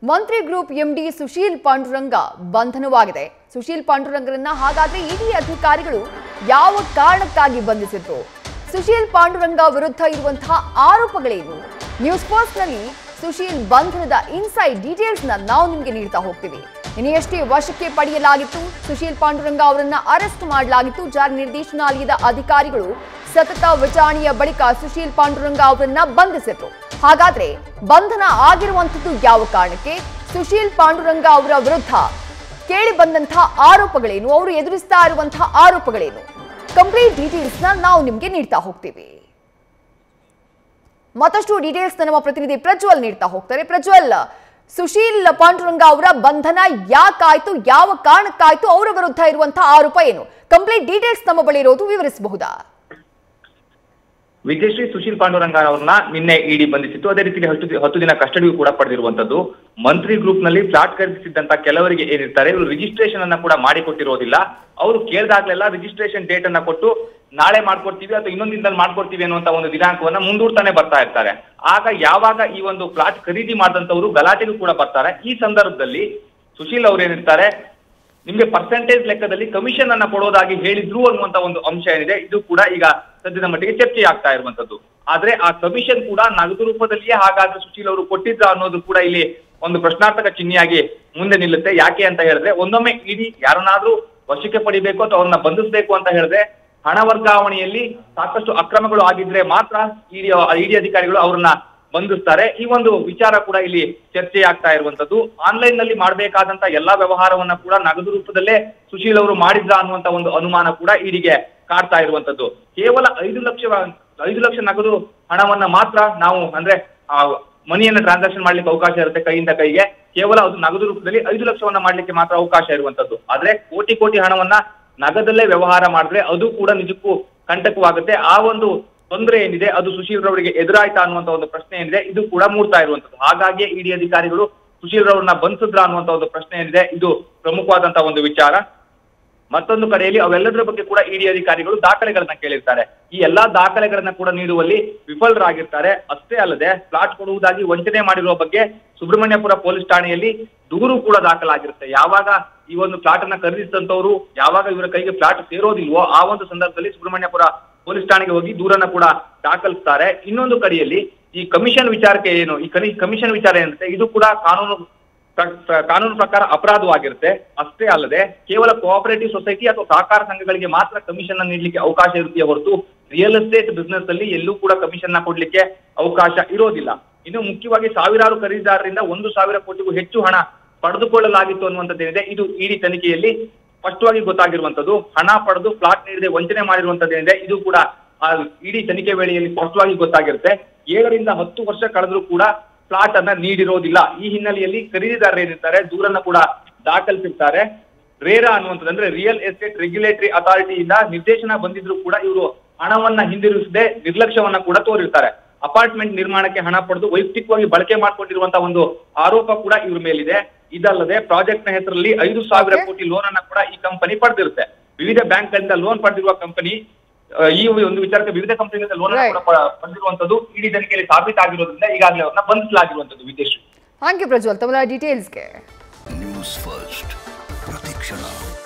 ಮಂತ್ರಿ group MD Sushil Panduranga ಬಂಧನವಾಗಿದೆ ಸುಶೀಲ್ ಪಾಂಡುರಂಗರನ್ನ ಹಾಗಾದ್ರೆ ಇಡಿ ಅಧಿಕಾರಿಗಳು ಯಾವ ಕಾರಣಕ್ಕಾಗಿ ಬಂಧಿಸಿದ್ರು ಸುಶೀಲ್ ಪಾಂಡುರಂಗ ವಿರುದ್ಧ ಇರುವಂತಹ ಆರೋಪಗಳೇನು ನ್ಯೂಸ್ ನಲ್ಲಿ ಸುಶೀಲ್ ಬಂಧನದ ಇನ್ಸೈಡ್ ಡೀಟೇಲ್ಸ್ ನ ನಾವು ನಿಮಗೆ ನೀಡ್ತಾ ಹೋಗ್ತೀವಿ ಇನ್ನೆಷ್ಟೇ ವಶಕ್ಕೆ ಪಡೆಯಲಾಗಿತ್ತು ಸುಶೀಲ್ ಪಾಂಡುರಂಗ ಅವರನ್ನ ಅರೆಸ್ಟ್ ಮಾಡಲಾಗಿತ್ತು ಜಾರಿ ನಿರ್ದೇಶನಾಲಯದ ಅಧಿಕಾರಿಗಳು ಸತತ ವಿಚಾರಣೆಯ ಬಳಿಕ ಸುಶೀಲ್ ಪಾಂಡುರಂಗ ಅವರನ್ನ ಬಂಧಿಸಿದ್ರು ಹಾಗಾದ್ರೆ ಬಂಧನ ಆಗಿರುವಂಥದ್ದು ಯಾವ ಕಾರಣಕ್ಕೆ ಸುಶೀಲ್ ಪಾಂಡುರಂಗ ಅವರ ವಿರುದ್ಧ ಕೇಳಿ ಬಂದಂತಹ ಆರೋಪಗಳೇನು ಅವರು ಎದುರಿಸ್ತಾ ಇರುವಂತಹ ಆರೋಪಗಳೇನು ಕಂಪ್ಲೀಟ್ ಡೀಟೇಲ್ಸ್ ನ ನಾವು ನಿಮ್ಗೆ ನೀಡ್ತಾ ಹೋಗ್ತೀವಿ ಮತ್ತಷ್ಟು ಡೀಟೇಲ್ಸ್ ನಮ್ಮ ಪ್ರತಿನಿಧಿ ಪ್ರಜ್ವಲ್ ನೀಡ್ತಾ ಹೋಗ್ತಾರೆ ಪ್ರಜ್ವಲ್ ಸುಶೀಲ್ ಪಾಂಡುರಂಗ ಅವರ ಬಂಧನ ಯಾಕಾಯ್ತು ಯಾವ ಕಾರಣಕ್ಕಾಯ್ತು ಅವರ ವಿರುದ್ಧ ಇರುವಂತಹ ಆರೋಪ ಏನು ಕಂಪ್ಲೀಟ್ ಡೀಟೇಲ್ಸ್ ನಮ್ಮ ಬಳಿ ಇರೋದು ವಿವರಿಸಬಹುದಾ ವಿಜಯಶ್ರೀ ಸುಶೀಲ್ ಪಾಂಡುರಂಗ ಅವರನ್ನ ನಿನ್ನೆ ಇಡಿ ಬಂಧಿಸಿತ್ತು ಅದೇ ರೀತಿ ಹತ್ತು ದಿ- ಹತ್ತು ದಿನ ಕಸ್ಟಡಿಯೂ ಕೂಡ ಪಡೆದಿರುವಂತದ್ದು ಮಂತ್ರಿ ಗ್ರೂಪ್ ನಲ್ಲಿ ಫ್ಲಾಟ್ ಖರೀದಿಸಿದ್ದಂತ ಕೆಲವರಿಗೆ ಏನಿರ್ತಾರೆ ಇವರು ರಿಜಿಸ್ಟ್ರೇಷನ್ ಅನ್ನ ಕೂಡ ಮಾಡಿಕೊಟ್ಟಿರೋದಿಲ್ಲ ಅವರು ಕೇಳಿದಾಗ್ಲೆಲ್ಲ ರಿಜಿಸ್ಟ್ರೇಷನ್ ಡೇಟ್ ಅನ್ನ ಕೊಟ್ಟು ನಾಳೆ ಮಾಡ್ಕೊಡ್ತೀವಿ ಅಥವಾ ಇನ್ನೊಂದು ದಿನದಲ್ಲಿ ಮಾಡ್ಕೊಡ್ತೀವಿ ಅನ್ನುವಂತ ಒಂದು ದಿನಾಂಕವನ್ನ ಮುಂದೂಡ್ತಾನೆ ಬರ್ತಾ ಇರ್ತಾರೆ ಆಗ ಯಾವಾಗ ಈ ಒಂದು ಫ್ಲಾಟ್ ಖರೀದಿ ಮಾಡಿದಂತವರು ಗಲಾಟೆಗೂ ಕೂಡ ಬರ್ತಾರೆ ಈ ಸಂದರ್ಭದಲ್ಲಿ ಸುಶೀಲ್ ಅವ್ರು ಏನಿರ್ತಾರೆ ನಿಮ್ಗೆ ಪರ್ಸೆಂಟೇಜ್ ಲೆಕ್ಕದಲ್ಲಿ ಕಮಿಷನ್ ಅನ್ನ ಕೊಡೋದಾಗಿ ಹೇಳಿದ್ರು ಅನ್ನುವಂತ ಒಂದು ಅಂಶ ಏನಿದೆ ಇದು ಕೂಡ ಈಗ ಸದ್ಯದ ಮಟ್ಟಿಗೆ ಚರ್ಚೆ ಆಗ್ತಾ ಇರುವಂತದ್ದು ಆದ್ರೆ ಆ ಕಮಿಷನ್ ಕೂಡ ನಗದು ರೂಪದಲ್ಲಿಯೇ ಹಾಗಾದ್ರೆ ಸುಶೀಲ್ ಅವರು ಕೊಟ್ಟಿದ್ರ ಅನ್ನೋದು ಕೂಡ ಇಲ್ಲಿ ಒಂದು ಪ್ರಶ್ನಾರ್ಥಕ ಚಿಹ್ನೆಯಾಗಿ ಮುಂದೆ ನಿಲ್ಲುತ್ತೆ ಯಾಕೆ ಅಂತ ಹೇಳಿದ್ರೆ ಒಂದೊಮ್ಮೆ ಇಡೀ ಯಾರನ್ನಾದ್ರೂ ವಶಕ್ಕೆ ಪಡಿಬೇಕು ಅಥವಾ ಅವ್ರನ್ನ ಬಂಧಿಸಬೇಕು ಅಂತ ಹೇಳಿದ್ರೆ ಹಣ ವರ್ಗಾವಣೆಯಲ್ಲಿ ಸಾಕಷ್ಟು ಅಕ್ರಮಗಳು ಆಗಿದ್ರೆ ಮಾತ್ರ ಇಡಿ ಇಡಿ ಅಧಿಕಾರಿಗಳು ಅವ್ರನ್ನ ಬಂಧಿಸ್ತಾರೆ ಈ ಒಂದು ವಿಚಾರ ಕೂಡ ಇಲ್ಲಿ ಚರ್ಚೆ ಆಗ್ತಾ ಇರುವಂತದ್ದು ಆನ್ಲೈನ್ ನಲ್ಲಿ ಮಾಡಬೇಕಾದಂತ ಎಲ್ಲಾ ವ್ಯವಹಾರವನ್ನ ಕೂಡ ನಗದು ರೂಪದಲ್ಲೇ ಸುಶೀಲ್ ಅವರು ಮಾಡಿದ್ರ ಅನ್ನುವಂತ ಒಂದು ಅನುಮಾನ ಕೂಡ ಇಡಿಗೆ ಕಾಡ್ತಾ ಇರುವಂತದ್ದು ಕೇವಲ ಐದು ಲಕ್ಷ ಐದು ಲಕ್ಷ ನಗದು ಹಣವನ್ನ ಮಾತ್ರ ನಾವು ಅಂದ್ರೆ ಆ ಮನಿಯನ್ನ ಟ್ರಾನ್ಸಾಕ್ಷನ್ ಮಾಡ್ಲಿಕ್ಕೆ ಅವಕಾಶ ಇರುತ್ತೆ ಕೈಯಿಂದ ಕೈಗೆ ಕೇವಲ ಅದು ನಗದು ರೂಪದಲ್ಲಿ ಐದು ಲಕ್ಷವನ್ನ ಮಾಡ್ಲಿಕ್ಕೆ ಮಾತ್ರ ಅವಕಾಶ ಇರುವಂತದ್ದು ಆದ್ರೆ ಕೋಟಿ ಕೋಟಿ ಹಣವನ್ನ ನಗದಲ್ಲೇ ವ್ಯವಹಾರ ಮಾಡಿದ್ರೆ ಅದು ಕೂಡ ನಿಜಕ್ಕೂ ಕಂಟಕವಾಗುತ್ತೆ ಆ ಒಂದು ತೊಂದರೆ ಏನಿದೆ ಅದು ಸುಶೀಲ್ ರವರಿಗೆ ಎದುರಾಯ್ತಾ ಅನ್ನುವಂತ ಒಂದು ಪ್ರಶ್ನೆ ಏನಿದೆ ಇದು ಕೂಡ ಮೂಡ್ತಾ ಇರುವಂತದ್ದು ಹಾಗಾಗಿ ಇಡಿ ಅಧಿಕಾರಿಗಳು ಸುಶೀಲ್ ರವರನ್ನ ಬಂಧಿಸಿದ್ರ ಅನ್ನುವಂತ ಒಂದು ಪ್ರಶ್ನೆ ಏನಿದೆ ಇದು ಪ್ರಮುಖವಾದಂತ ಒಂದು ವಿಚಾರ ಮತ್ತೊಂದು ಕಡೆಯಲ್ಲಿ ಅವೆಲ್ಲದರ ಬಗ್ಗೆ ಕೂಡ ಇಡಿ ಅಧಿಕಾರಿಗಳು ದಾಖಲೆಗಳನ್ನ ಕೇಳಿರ್ತಾರೆ ಈ ಎಲ್ಲಾ ದಾಖಲೆಗಳನ್ನ ಕೂಡ ನೀಡುವಲ್ಲಿ ವಿಫಲರಾಗಿರ್ತಾರೆ ಅಷ್ಟೇ ಅಲ್ಲದೆ ಫ್ಲಾಟ್ ಕೊಡುವುದಾಗಿ ವಂಚನೆ ಮಾಡಿರುವ ಬಗ್ಗೆ ಸುಬ್ರಹ್ಮಣ್ಯಪುರ ಪೊಲೀಸ್ ಠಾಣೆಯಲ್ಲಿ ದೂರು ಕೂಡ ದಾಖಲಾಗಿರುತ್ತೆ ಯಾವಾಗ ಈ ಒಂದು ಫ್ಲಾಟ್ ಅನ್ನ ಖರೀದಿಸಿದಂತವರು ಯಾವಾಗ ಇವರ ಕೈಗೆ ಫ್ಲಾಟ್ ಸೇರೋದಿಲ್ವೋ ಆ ಒಂದು ಸಂದರ್ಭದಲ್ಲಿ ಸುಬ್ರಹ್ಮಣ್ಯಪುರ ಪೊಲೀಸ್ ಠಾಣೆಗೆ ಹೋಗಿ ದೂರನ್ನ ಕೂಡ ದಾಖಲಿಸ್ತಾರೆ ಇನ್ನೊಂದು ಕಡೆಯಲ್ಲಿ ಈ ಕಮಿಷನ್ ವಿಚಾರಕ್ಕೆ ಏನು ಈ ಕನಿ ಕಮಿಷನ್ ವಿಚಾರ ಏನಿರುತ್ತೆ ಇದು ಕೂಡ ಕಾನೂನು ಪ್ರ- ಪ್ರ- ಕಾನೂನು ಪ್ರಕಾರ ಅಪರಾಧವಾಗಿರುತ್ತೆ ಅಷ್ಟೇ ಅಲ್ಲದೆ ಕೇವಲ ಕೋಆಪರೇಟಿವ್ ಸೊಸೈಟಿ ಅಥವಾ ಸಹಕಾರ ಸಂಘಗಳಿಗೆ ಮಾತ್ರ ಕಮಿಷನ್ ಅನ್ನು ನೀಡಲಿಕ್ಕೆ ಅವಕಾಶ ಇರುತ್ತೆಯೇ ಹೊರತು ರಿಯಲ್ ಎಸ್ಟೇಟ್ ಬಿಸ್ನೆಸ್ ಅಲ್ಲಿ ಎಲ್ಲೂ ಕೂಡ ಕಮಿಷನ್ ನ ಕೊಡ್ಲಿಕ್ಕೆ ಅವಕಾಶ ಇರೋದಿಲ್ಲ ಇನ್ನು ಮುಖ್ಯವಾಗಿ ಸಾವಿರಾರು ಖರೀದಿದಾರರಿಂದ ಒಂದು ಸಾವಿರ ಕೋಟಿಗೂ ಹೆಚ್ಚು ಹಣ ಪಡೆದುಕೊಳ್ಳಲಾಗಿತ್ತು ಅನ್ನುವಂಥದ್ದೇನಿದೆ ಇದು ಇಡಿ ತನಿಖೆಯಲ್ಲಿ ಸ್ಪಷ್ಟವಾಗಿ ಗೊತ್ತಾಗಿರುವಂತದ್ದು ಹಣ ಪಡೆದು ಫ್ಲಾಟ್ ನೀಡದೆ ವಂಚನೆ ಮಾಡಿರುವಂತದ್ದೇನಿದೆ ಇದು ಕೂಡ ಆ ಇಡೀ ತನಿಖೆ ವೇಳೆಯಲ್ಲಿ ಸ್ಪಷ್ಟವಾಗಿ ಗೊತ್ತಾಗಿರುತ್ತೆ ಏಳರಿಂದ ಹತ್ತು ವರ್ಷ ಕಳೆದ್ರೂ ಕೂಡ ಫ್ಲಾಟ್ ಅನ್ನ ನೀಡಿರೋದಿಲ್ಲ ಈ ಹಿನ್ನೆಲೆಯಲ್ಲಿ ಖರೀದಿದಾರರು ಏನಿರ್ತಾರೆ ದೂರನ್ನ ಕೂಡ ದಾಖಲಿಸಿರ್ತಾರೆ ರೇರಾ ಅನ್ನುವಂಥದ್ದು ಅಂದ್ರೆ ರಿಯಲ್ ಎಸ್ಟೇಟ್ ರೆಗ್ಯುಲೇಟರಿ ಅಥಾರಿಟಿಯಿಂದ ನಿರ್ದೇಶನ ಬಂದಿದ್ರು ಕೂಡ ಇವರು ಹಣವನ್ನ ಹಿಂದಿರುಗಿಸದೆ ನಿರ್ಲಕ್ಷ್ಯವನ್ನ ಕೂಡ ತೋರಿರ್ತಾರೆ ಅಪಾರ್ಟ್ಮೆಂಟ್ ನಿರ್ಮಾಣಕ್ಕೆ ಹಣ ಪಡೆದು ವೈಯಕ್ತಿಕವಾಗಿ ಬಳಕೆ ಮಾಡ್ಕೊಂಡಿರುವಂತಹ ಒಂದು ಆರೋಪ ಕೂಡ ಇವ್ರ ಮೇಲಿದೆ ಇದಲ್ಲದೆ ಪ್ರಾಜೆಕ್ಟ್ ನ ಹೆಸರಲ್ಲಿ ಐದು ಸಾವಿರ Okay. ಕೋಟಿ ಲೋನ್ ಅನ್ನ ಕೂಡ ಈ ಕಂಪನಿ ಪಡೆದಿರುತ್ತೆ ವಿವಿಧ ಬ್ಯಾಂಕ್ ಗಳಿಂದ ಲೋನ್ ಪಡೆದಿರುವ ಕಂಪನಿ ಈ ಒಂದು ವಿಚಾರಕ್ಕೆ ವಿವಿಧ ಕಂಪನಿಗಳಿಂದ ಲೋನ್ Right. ಕೂಡ ಪ- ಪಡೆದಿರುವಂತದ್ದು ಇಡೀ ತನಿಖೆಯಲ್ಲಿ ಸಾಬೀತಾಗಿರೋದ್ರಿಂದ ಈಗಾಗಲೇ ಅವ್ರನ್ನ ಬಂಧಿಸಲಾಗಿರುವಂತದ್ದು ವಿದೇಶಿ ಥ್ಯಾಂಕ್ ಯು ಪ್ರಜ್ವಲ್ ತಮ್ಮ ಡೀಟೇಲ್ಸ್ಗೆ ನ್ಯೂಸ್ ಫಸ್ಟ್ ಪ್ರತಿಕ್ಷಣ